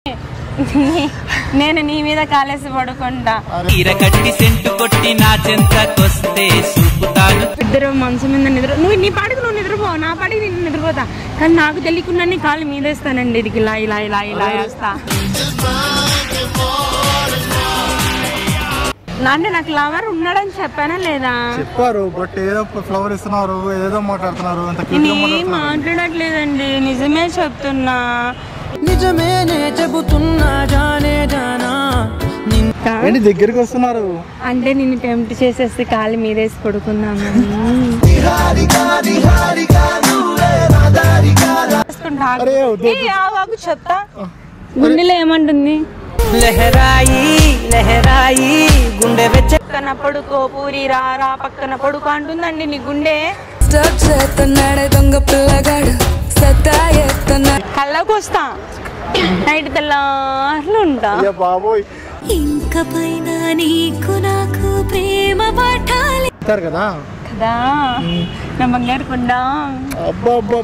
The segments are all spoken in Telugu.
నేను నీ మీద కాలేసి పడుకుంటా తీర కట్టి సెంటు కొట్టి నా చెంతకొస్తే చూపుతాను ఇద్దరు మనసు మీద నిద్ర నువ్వు నీ పాటికి నువ్వు నిద్రపో నా పాటికి నేను నిద్రపోతా కానీ నాకు తెలియకుండా నీ కాళ్ళు మీద వేస్తానండి ఇది ఇలా ఇలా ఇలా ఇలా వేస్తా నా- అంటే నాకు లవర్ ఉన్నాడని చెప్పానా లేదా చెప్పారు బట్ ఏదో ఫ్లవర్ ఇస్తున్నారు ఏదో మాట్లాడుతున్నారు అంత cute గా నేను ఏం మాట్లాడుతున్నారు. మాట్లాడట్లేదండి నిజమే చెప్తున్నా నిజమేనే చెబుతున్నా జానే జానా నిన్ ఏంటి దగ్గరికి వస్తున్నారు అంటే నిన్ను టెంప్ట్ చేసేసి కాలు మీదేసి పడుకుందామని చేసుకుంటా. అరే, వద్దు, ఏ, ఆగు, ఆగు, చెప్తా గుండెలో ఏమంటుంది లెహరాయి లెహరాయి గుండె వెచ్చ పక్కన పడుకో పూరి రా రా పక్కన పడుకో అంటుందండి నీ గుండె స్టాప్ చేస్తున్నాడే దొంగ పిల్లగాడు సత్తా ఎత్తున్నాడు కళ్ళకు వస్తా నైట్ తెల్లార్లు ఉంటా అయ్యా బాబోయ్ ఇంక పైన నీకు నాకు ప్రేమ పాఠాలి చెప్తారు కదా కదా నా బంగారు కొండ అబ్బా అబ్బా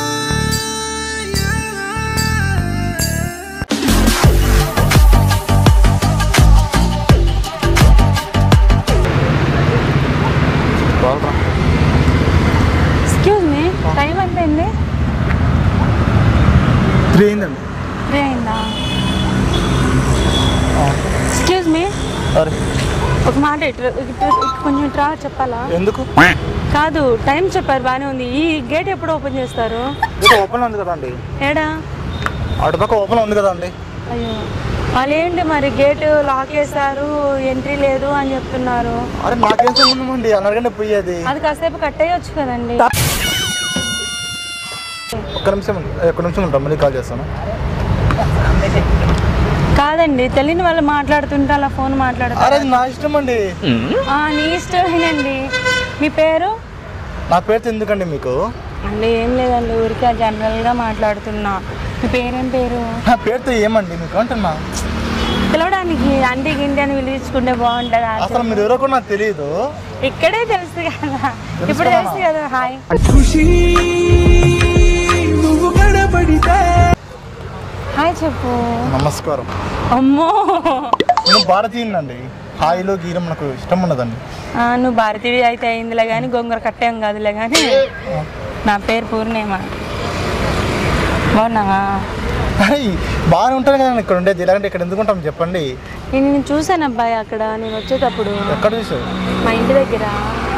ఎక్స్క్యూజ్ మీ టైం ఎంత అయింది త్రీ అయిందండి త్రీ అయిందా ఎక్స్క్యూజ్ మీ అరే ఒక మాట ఇటు ఇటు- ఇటు కొంచెం ఇట్రా చెప్పాలా ఎందుకు కాదు టైం చెప్పారు బాగానే ఉంది ఈ గేట్ ఎప్పుడు ఓపెన్ చేస్తారు ఇది ఓపెన్ ఉంది కదా అండి ఏడా అటుపక్క ఓపెన్ ఉంది కదా అండి అయ్యో వాళ్ళు ఏంటి మరి గేట్ లాక్ చేస్తారు ఎంట్రీ లేదు అని చెప్తున్నారు అరే మాకేం సంబంధం అండి అనగానే పోయేది అది కాసేపు కట్టేయచ్చు కదండి ఒక్క నిమిషం ఒక్క నిమిషం ఉంటాం మళ్ళీ కాల్ చేస్తాను కాదండి తెలియని వాళ్ళు మాట్లాడుతుంటే అలా ఫోన్ మాట్లాడతారు అరే అది నా ఇష్టం అండి ఆ, నీ ఇష్టమేనండి మీ పేరు నా పేరుతో ఎందుకండి మీకు అంటే ఏం లేదండి ఊరికే జనరల్గా మాట్లాడుతున్నా మీ పేరేం పేరు నా పేరుతో ఏమండి మీకు అంటున్నా పిలవడానికి అంటి గింటి అని పిలిపించుకుంటే బాగుంటుంది అసలు మీరు ఎవరో కూడా నాకు తెలియదు ఇక్కడే తెలుసు కదా ఇప్పుడు తెలుసు కదా హాయ్ హాయ్ చెప్పు నమస్కారం అమ్మో నేను భారతీయునండి హాయిలో గీరం నాకు ఇష్టం ఉండదండి ఆ, నువ్వు భారతీయుడి అయితే అయిందిలే కానీ గొంగర కట్టేం కాదులే కానీ నా పేరు పూర్ణిమ బాగున్నావా అయ్, బాగానే ఉంటాను కదండి ఇక్కడ ఉండేది ఇలాంటి ఇక్కడ ఎందుకు ఉంటాం చెప్పండి నేను నేను చూసాను అబ్బాయి అక్కడ నేను వచ్చేటప్పుడు ఎక్కడ చూసావు మా ఇంటి దగ్గర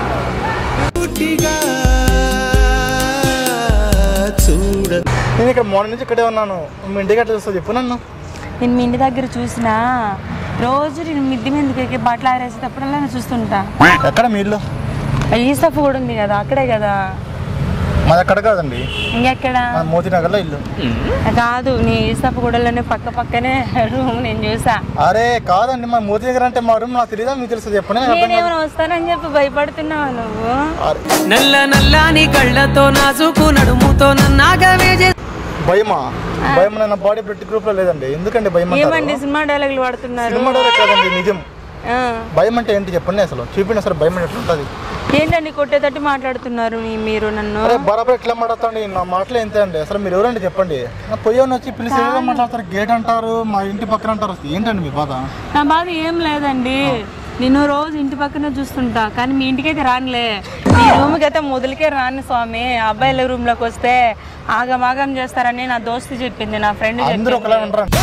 నేను ఇక్కడ మార్నింగ్ నుంచి ఇక్కడే ఉన్నాను మీ ఇంటికి ఎట్లా చూస్తావు చెప్పు నన్ను నేను మీ ఇంటి దగ్గర చూసినా రోజు నేను మిద్ది మీదకి బట్టలు ఆరేసేటప్పుడల్లా నేను చూస్తుంటా ఎక్కడ మీ ఇల్లు ఈ స్టఫ్ కూడా ఉంది కదా అక్కడే కదా మాది అక్కడ కాదండి ఇంకెక్కడ మా మోతీనగర్లో ఇల్లు కాదు నీ ఈ స్టఫ్ గూడలోనే పక్క పక్కనే రూమ్ నేను చూసా అరే కాదండి మా మోతీనగర్ అంటే మా రూమ్ నాకు తెలియదా మీకు తెలుసు చెప్పండి నాకు అర్థం కాదు. నేనేమైనా వస్తానని చెప్పి భయపడుతున్నావా నువ్వు అరే, నల్ల నల్లాని కళ్ళతో నాజుకు నడుముతో నన్నాగవే చే భయమా భయం నా బాడీ బ్లడ్ గ్రూప్ లో లేదండి ఎందుకండి భయం అంటారు? ఏమండి సినిమా డైలాగులు వాడుతున్నారు సినిమా డైరెక్ట్ కాదండి నిజం ఆ. భయం అంటే ఏంటి చెప్పండి అసలు చూపిండి అసలు భయం అంటే ఎట్లుంటది ఏంటండి కొట్టేటట్టు మాట్లాడుతున్నారు నీ- మీరు నన్ను అరే బరాబర్ ఎట్లా మాట్లాడతాండి నా మాటలు ఎంత అండి అసలు మీరు ఎవరండి చెప్పండి నా పొయ్యని వచ్చి పిలిచి ఏదో మాట్లాడతారు గేట్ అంటారు మా ఇంటి పక్కన అంటారు అసలు ఏంటండి మీ బాధ నా బాధ ఏం లేదండి నేను రోజు ఇంటి పక్కనే చూస్తుంటా కానీ మీ ఇంటికైతే రానులే మీ రూమ్కి అయితే మొదలుకే రాను స్వామి అబ్బాయిల రూమ్ లోకి వస్తే ఆగమాగం చేస్తారని నా దోస్తు చెప్పింది నా ఫ్రెండ్ అందరూ ఒకలా చెప్పింది ఉంటారు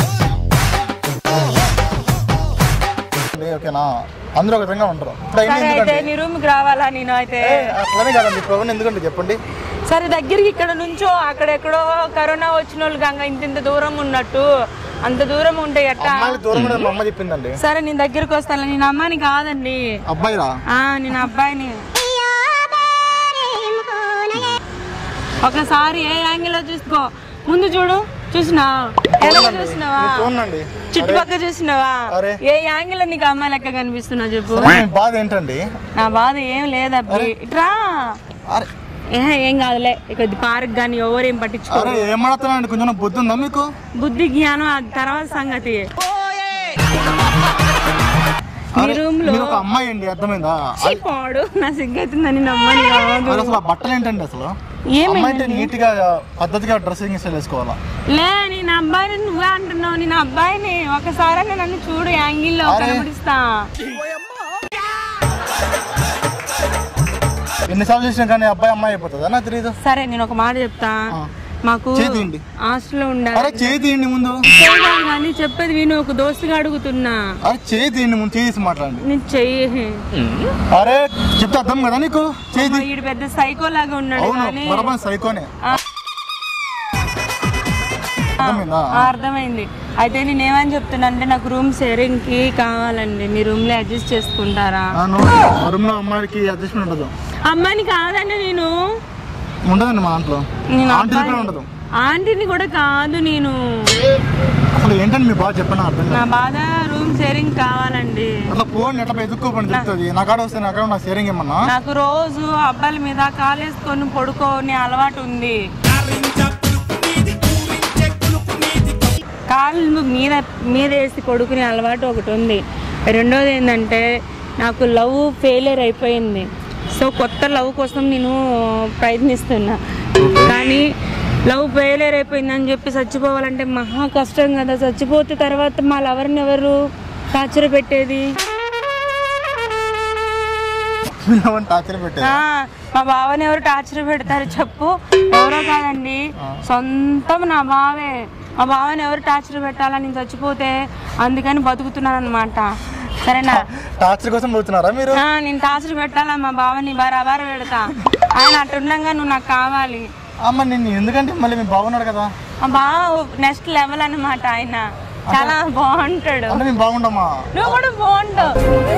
ఓకేనా అందరూ ఒక విధంగా ఉంటారు ఇప్పుడు అయింది సరే అయితే ఎందుకండి నీ రూమ్కి రావాలా నేను అయితే ఏ, అట్లానే కాదండి ఇప్పుడు ఎందుకండి చెప్పండి సరే దగ్గరికి ఇక్కడ నుంచో అక్కడెక్కడో కరోనా వచ్చిన వాళ్ళు గంగ ఇంత ఇంత దూరం ఉన్నట్టు అంత దూరం ఉంటే ఎట్టా అమ్మాయిలు దూరం ఉండదు మా అమ్మ చెప్పిందండి సరే నేను దగ్గరికి వస్తాను నేను అమ్మాని కాదండి అబ్బాయిరా ఆ నేను అబ్బాయిని ఒకసారి ఏ యాంగిల్ లో చూసుకో ముందు చూడు చూసినా వెనక చూసినావా మీరు చూడండి చుట్టుపక్కల చూసినావా అరే. ఏ యాంగిల్ లో నీకు అమ్మాయి లెక్క కనిపిస్తున్నా చెప్పు సరే, మీ బాధ ఏంటండి నా బాధ ఏం లేదబ్బి ఇట్రా అరే ఏ, ఏం కాదులే కొద్ది పార్క్ కానీ ఎవరేం పట్టించుకో అరే ఏం మాట్లాడుతున్నారండి కొంచెం బుద్ధి ఉందా మీకు బుద్ధి జ్ఞానం ఆ తర్వాత సంగతి మీ అరే, రూమ్ లో మీరు ఒక అమ్మాయి అండి అర్థమైందా పాడు నా సిగ్గైతుందని నమ్మని కాదు అరే అసలు ఆ బట్టలు ఏంటండి అసలు అమ్మాయి అంటే ఏమైంది నీట్ గా పద్ధతిగా డ్రెస్సింగ్ స్టైల్ వేసుకోవాలా లే నేను అబ్బాయిని నువ్వే అంటున్నావు నేను అబ్బాయిని ఒకసారి నన్ను చూడు యాంగిల్లో అరే. కనబడిస్తా ఎన్నిసార్లు చూసినా కానీ అబ్బాయి అమ్మాయి అయిపోతుందా నాకు తెలియదు సరే నేను ఒక మాట చెప్తా ఆ. మాకు చేతిండి. హాస్టల్లో అరే ఉండాలి చేయి తీయండి ముందు చేయగలను కానీ చెప్పేది విను ఒక దోస్తుగా అడుగుతున్నా అరే చేయి తీయండి ముందు చేసి మాట్లాడండి నేను చెయ్యి అరే చెప్తే అర్థం కదా నీకు చేయి తీ. వీడు పెద్ద సైకో లాగా ఉన్నాడు అవును కానీ బరబన్ సైకోనే ఆ. అర్థమైందా ఆ, అర్థమైంది అయితే నేను ఏమని చెప్తున్నా అంటే నాకు రూమ్ షేరింగ్ కి కావాలండి మీ రూమ్ లో అడ్జస్ట్ చేసుకుంటారా ఆ, నువ్వు మా రూమ్ లో అమ్మాయికి అడ్జస్ట్మెంట్ ఉండదు అమ్మాయిని కాదండి నేను ఉండదండి మా దాంట్లో నేను ఆంటీ కూడా అబ్బాయిని- ఉండదు ఆంటీని కూడా కాదు నేను అసలు ఏంటండి మీ బాగా చెప్పండి అర్థం నా కాదు బాధ రూమ్ షేరింగ్ కావాలండి అట్లా ఫోన్ ఎట్లా ఎదుక్కోపని చెప్తుంది నా కాడ వస్తే నా కాడ నాకు షేరింగ్ ఏమన్నా నాకు రోజు అబ్బాయిల మీద కాలేసుకొని పడుకోని అలవాటు ఉంది కాళ్ళు మీద మీద వేసి పడుకునే అలవాటు ఒకటి ఉంది రెండోది ఏంటంటే నాకు లవ్ ఫెయిలియర్ అయిపోయింది సో కొత్త లవ్ కోసం నేను ప్రయత్నిస్తున్నా కానీ లవ్ ఫెయిలియర్ అయిపోయిందని చెప్పి చచ్చిపోవాలంటే మహా కష్టం కదా చచ్చిపోతే తర్వాత మా లవర్ని ఎవరు టార్చర్ పెట్టేది టార్చర్ పెట్టేది ఆ, మా బావని ఎవరు టార్చర్ పెడతారు చెప్పు ఎవరో కాదండి సొంతం నా బావే మా బావని ఎవరు టార్చర్ పెట్టాలని నేను చచ్చిపోతే అందుకని బతుకుతున్నాను అనమాట సరేనా టార్చర్ కోసం పోతున్నారా మీరు ఆ, నేను టార్చర్ పెట్టాలా మా బావని బరాబర్ పెడతా ఆయన అట్టుండగా నువ్వు నాకు కావాలి అమ్మ నేను ఎందుకంటే మళ్ళీ మీ బాగున్నాడు కదా మా బావ నెక్స్ట్ లెవెల్ అన్నమాట ఆయన చాలా బాగుంటాడు అంటే మేము బాగుండమ్మా నువ్వు కూడా బాగుంటావు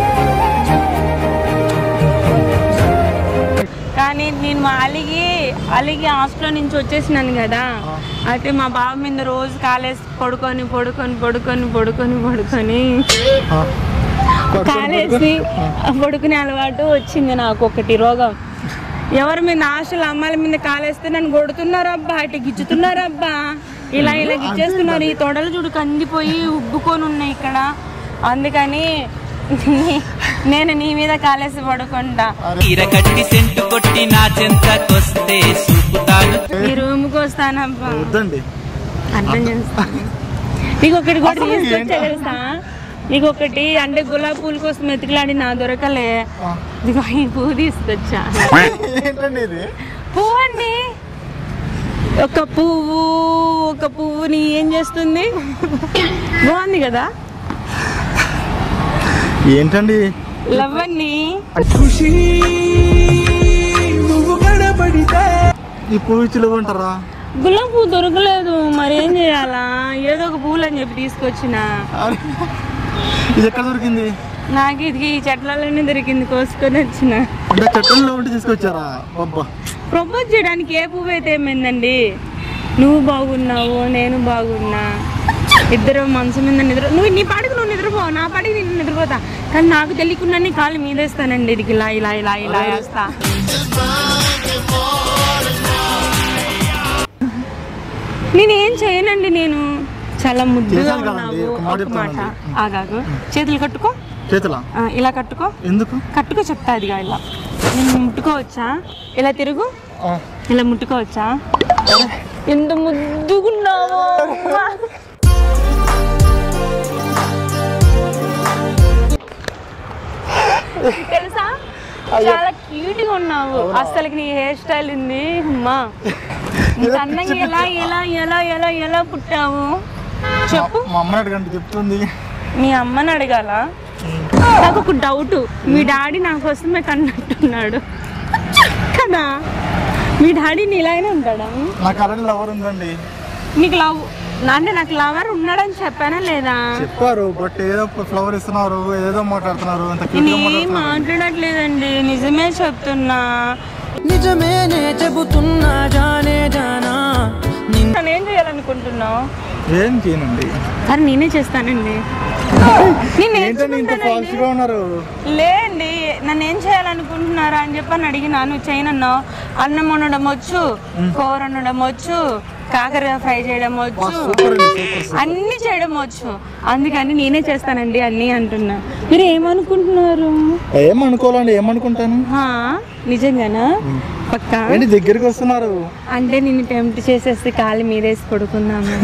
కానీ నేను మా అలిగి అలిగి హాస్టల్లో నుంచి వచ్చేసినాను కదా అయితే మా బావ మీద రోజు కాలేసి పడుకొని పడుకొని పడుకొని పడుకొని పడుకొని ఆ. కాలేసి పడుకునే అలవాటు వచ్చింది నాకు ఒకటి రోగం ఎవరి మీద ఆశలు అమ్మాయిల మీద కాలేస్తే నన్ను కొడుతున్నారు అబ్బా ఇటు గిచ్చుతున్నారు అబ్బా ఇలా ఇలా గిచ్చేస్తున్నారు ఈ తొడలు చూడు కందిపోయి ఉబ్బుకొని ఉన్నాయి ఇక్కడ అందుకని నేను నీ మీద కాలేసి పడుకుంటా చీర కట్టి సెంటు కొట్టి నా చెంతకొస్తే చూపుతాను ఈ రూమ్కి వస్తానబ్బా వద్దండి అర్థం చేస్తాను నీకు ఒకటి కూడా అసలు తీసుకొచ్చా ఏంటో? తెలుసా నీకు ఒకటి అంటే గులాబీ పూల కోసం ఎతికిలాడి నా దొరకలే ఇదిగో ఈ పువ్వు తీసుకొచ్చా ఏంటండి ఇది పువ్వు అండి ఒక పువ్వు ఒక పువ్వుని ఏం చేస్తుంది బాగుంది కదా ఏంటండి లవ్ అండి ఈ పువ్వు ఇచ్చిలో ఉంటారా గులాబీ పువ్వు దొరకలేదు మరి ఏం చేయాలా ఏదో ఒక పువ్వులు అని చెప్పి తీసుకొచ్చిన అరే, ఇది ఎక్కడ దొరికింది నాకు ఇది ఈ చెట్లలోనే దొరికింది కోసుకొని వచ్చిన అంటే చెట్టంలో ఉండి తీసుకొచ్చారా అబ్బా ప్రపోజ్ చేయడానికి ఏ పువ్వు అయితే ఏమైందండి నువ్వు బాగున్నావు నేను బాగున్నా ఇద్దరు మనసు మీద నిద్ర నువ్వు నీ పాడికి నువ్వు నిద్రపో నా పాడికి నేను నిద్రపోతా కానీ నాకు తెలియకుండా నీ కాళ్ళు మీద వేస్తానండి ఇది ఇలా ఇలా ఇలా ఇలా వేస్తా నేనేం చేయనండి నేను చాలా ముద్దుగా చేశాను కదండి, ఉన్నావు ఒక మాట ఒక మాట చెప్తానండి. ఆగాగు చేతులు కట్టుకో చేతులా ఆ, ఇలా కట్టుకో ఎందుకు కట్టుకో చెప్తా ఇదిగా ఇలా నేను ముట్టుకోవచ్చా ఇలా తిరుగు ఆ, ఇలా ముట్టుకోవచ్చా ఎంత ముద్దుగున్నావో తెలుసా చాలా క్యూట్ గా ఉన్నావు అసలుకి నీ హెయిర్ స్టైల్ ఉంది అమ్మా ఇంత అందంగా ఎలా ఎలా ఎలా ఎలా ఎలా పుట్టావు చెప్పు మా అమ్మని అడగండి చెప్తుంది మీ అమ్మని అడగాల నాకు ఒక డౌట్ మీ డాడీ నా కోసమే కన్నట్టున్నాడు కదా మీ డాడీ నీలాగానే ఉంటాడా నాకు అలాంటి లవర్ ఉందండి నీకు లవ్ అంటే నాకు లవర్ ఉన్నాడని చెప్పానా లేదా చెప్పారు బట్ ఏదో ఫ్లవర్ ఇస్తున్నారు ఏదో మాట్లాడుతున్నారు అంత cute గా నేనేం మాట్లాడుతున్నారు మాట్లాడట్లేదండి నిజమే చెప్తున్నా నిజమేనే చెబుతున్నా జానే జానా నిన్ను నన్ను ఏం చేయాలనుకుంటున్నావు ఏం చేయనండి సరే నేనే చేస్తానండి నేను ఏంటండి ఇంత నేర్చుకుంటానండి ఫాస్ట్ గా ఉన్నారు లేండి నన్ను ఏం చేయాలనుకుంటున్నారా అని చెప్పి అని అడిగినా నువ్వు చేయనన్నావు అన్నం వండడం వచ్చు కూర వండడం వచ్చు కాకరకాయ ఫ్రై చేయడం వచ్చు సూపర్ అండి సూపర్ అన్ని చేయడం వచ్చు అందుకని నేనే చేస్తానండి అన్ని అంటున్నా మీరు ఏమనుకుంటున్నారు ఏమనుకోవాలండి ఏమనుకుంటాను హా, నిజంగానా పక్క ఏంటి దగ్గరికి వస్తున్నారు అంటే నిన్ను టెంప్ట్ చేసేసి కాలు మీదేసి పడుకుందాము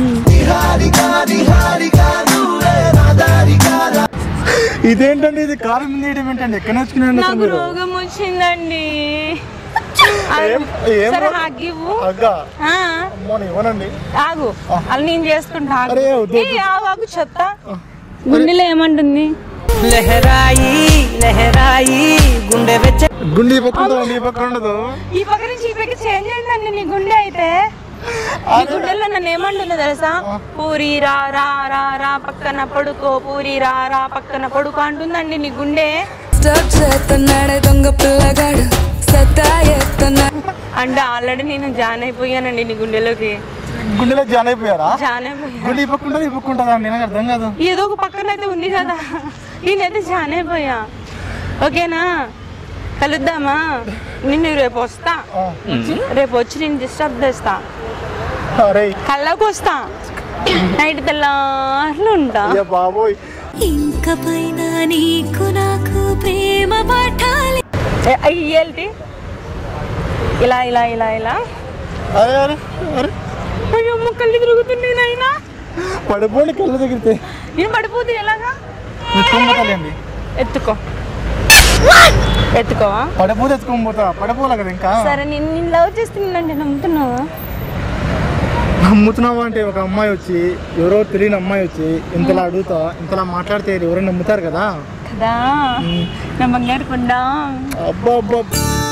ఇదేంటండి ఇది కాలు మీద వేయడం ఏంటండి ఎక్కడ నేర్చుకున్నాను అసలు నాకు మీరు రోగం వచ్చిందండి ఏం- ఏం సరే రో- హాగ్ ఇవ్వు. అగ్గా ఆ, అమ్మో ఇవ్వనండి ఆగు అది నేను చేసుకుంటా ఆగు. అరే, వద్దు, వద్దు. ఏ, ఆగు ఆగు చెత్త గుండెలో ఏమంటుంది లెహరాయి లెహరాయి గుండె వెచ్చ గుండె ఈ పక్క ఉండదు ఈ పక్క ఉండదు ఈ పక్క నుంచి ఈ పక్క చేంజ్ అయిందండి నీ గుండె అయితే నీ గుండెల్లో నన్ను ఏమంటుందో తెలుసా పూరి రా రా రా రా పక్కన పడుకో పూరి రా రా పక్కన పడుకో అంటుందండి నీ గుండె స్టప్ చేస్తున్నాడే దొంగ పిల్లగాడు సత్తా ఎత్తున్నాడు అంటే ఆల్రెడీ నేను జాయిన్ అయిపోయానండి నీ గుండెలోకి గుండెలో జాన్ అయిపోయారా జాయిన్ అయిపోయా గుండె ఈ పక్క ఉంటుంది ఈ పక్క ఉంటుందా అండి నాకు అర్థం కాదు ఏదో ఒక పక్కన అయితే ఉంది కదా నేనైతే జాయిన్ అయిపోయా ఓకేనా కలుద్దామా నిన్ను రేపు వస్తా ఆ. రేపు వచ్చి నేను డిస్టర్బ్ చేస్తా అరే కళ్ళకు వస్తా నైట్ తెల్లార్లు ఉంటా అయ్యా బాబోయ్ ఇంక పైన నీకు నాకు ప్రేమ పాఠాలి ఏ, అయ్యి ఏంటి ఇలా ఇలా ఇలా ఇలా అరే అరే అరే అయ్యో అమ్మ కళ్ళు తిరుగుతున్నాయి నాయనా పడిపోండి కళ్ళు తగిలితే నేను పడిపోతే ఎలాగా ఎత్తుకోపోతాలేండి ఎత్తుకో ఎత్తుకోవా పడిపోతే ఎత్తుకోపోతా పడిపోలే కదా ఇంకా సరే నేను నేను లవ్ చేస్తున్నానంటే నమ్ముతున్నావా నమ్ముతున్నావా అంటే ఒక అమ్మాయి వచ్చి ఎవరో తెలియని అమ్మాయి వచ్చి ఇంతలా అడుగుతా ఇంతలా మాట్లాడితే ఎవరైనా నమ్ముతారు కదా కదా నా బంగారు కొండ అబ్బా అబ్బా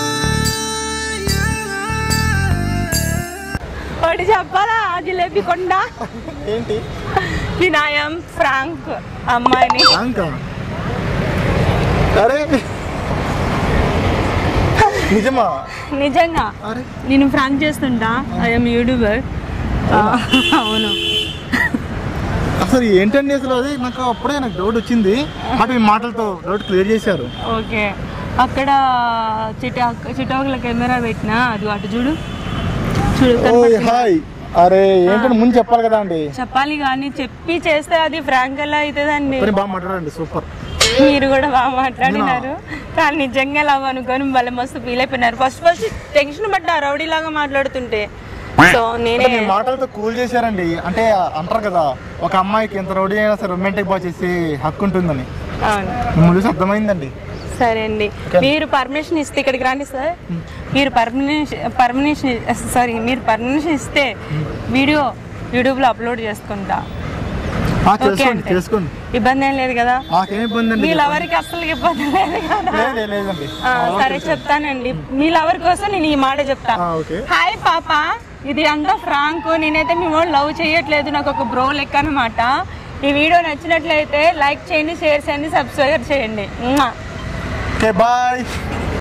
ఒకటి చెప్పాలా జిలేబీ కొండ ఏంటి వినాయం ఫ్రాంక్ అమ్మాయిని ఇంకా అరే నిజమా నిజంగా అరే నేను ఫ్రాంక్ చేస్తుంటా ఐఎమ్ యూట్యూబర్ అవును అసలు ఏంటండి అసలు అదే నాకు అప్పుడే నాకు డౌట్ వచ్చింది బట్ మీ మాటలతో డౌట్ క్లియర్ చేశారు ఓకే అక్కడ చిటా చిటాకుల కెమెరా పెట్టినా అది అటు చూడు చూడు ఓయ్ కనపడుతుందా? హాయ్ అరే ఏంటంటే ముందు చెప్పాలి కదా అండి చెప్పాలి కానీ చెప్పి చేస్తే అది ఫ్రాంక్ ఎలా అవుతుందండి కానీ బాగా మాట్లాడండి సూపర్ మీరు కూడా బాగా మాట్లాడినారు కానీ నిజంగా లవ్ అనుకొని వాళ్ళ మస్తు ఫీల్ అయిపోయినారు ఫస్ట్ ఫస్ట్ టెన్షన్ పడ్డా రౌడీ లాగా మాట్లాడుతుంటే సో నేనే మీ మాటలతో కూల్ చేశారండి అంటే అంటారు కదా ఒక అమ్మాయికి ఎంత రౌడీ అయినా సరే రొమాంటిక్ బాగా చేసే హక్కు ఉంటుందని అవును మిమ్మల్ని చూసి అర్థమైందండి సరే అండి మీరు పర్మిషన్ ఇస్తే ఇక్కడికి రండి సార్ మీరు పర్మిషన్ పర్మిషన్ సారీ మీరు పర్మిషన్ ఇస్తే వీడియో యూట్యూబ్లో అప్లోడ్ చేసుకుంటా ఆ, ఓకే చేసుకోండి అంటే. చేసుకోండి ఇబ్బంది ఏం లేదు కదా నాకేం ఇబ్బంది అండి మీ లవర్కి అస్సలు ఇబ్బంది లేదు కదా లేదు లేదండి ఆ, సరే చెప్తానండి మీ లవర్ కోసం నేను ఈ మాట చెప్తా ఆ, ఓకే. హాయ్ పాప ఇది అంతా ఫ్రాంక్ నేనైతే మీ వాళ్ళు లవ్ చేయట్లేదు నాకు ఒక బ్రో లెక్క అనమాట ఈ వీడియో నచ్చినట్లయితే లైక్ చేయండి షేర్ చేయండి సబ్స్క్రైబ్ చేయండి మ్వా. Okay bye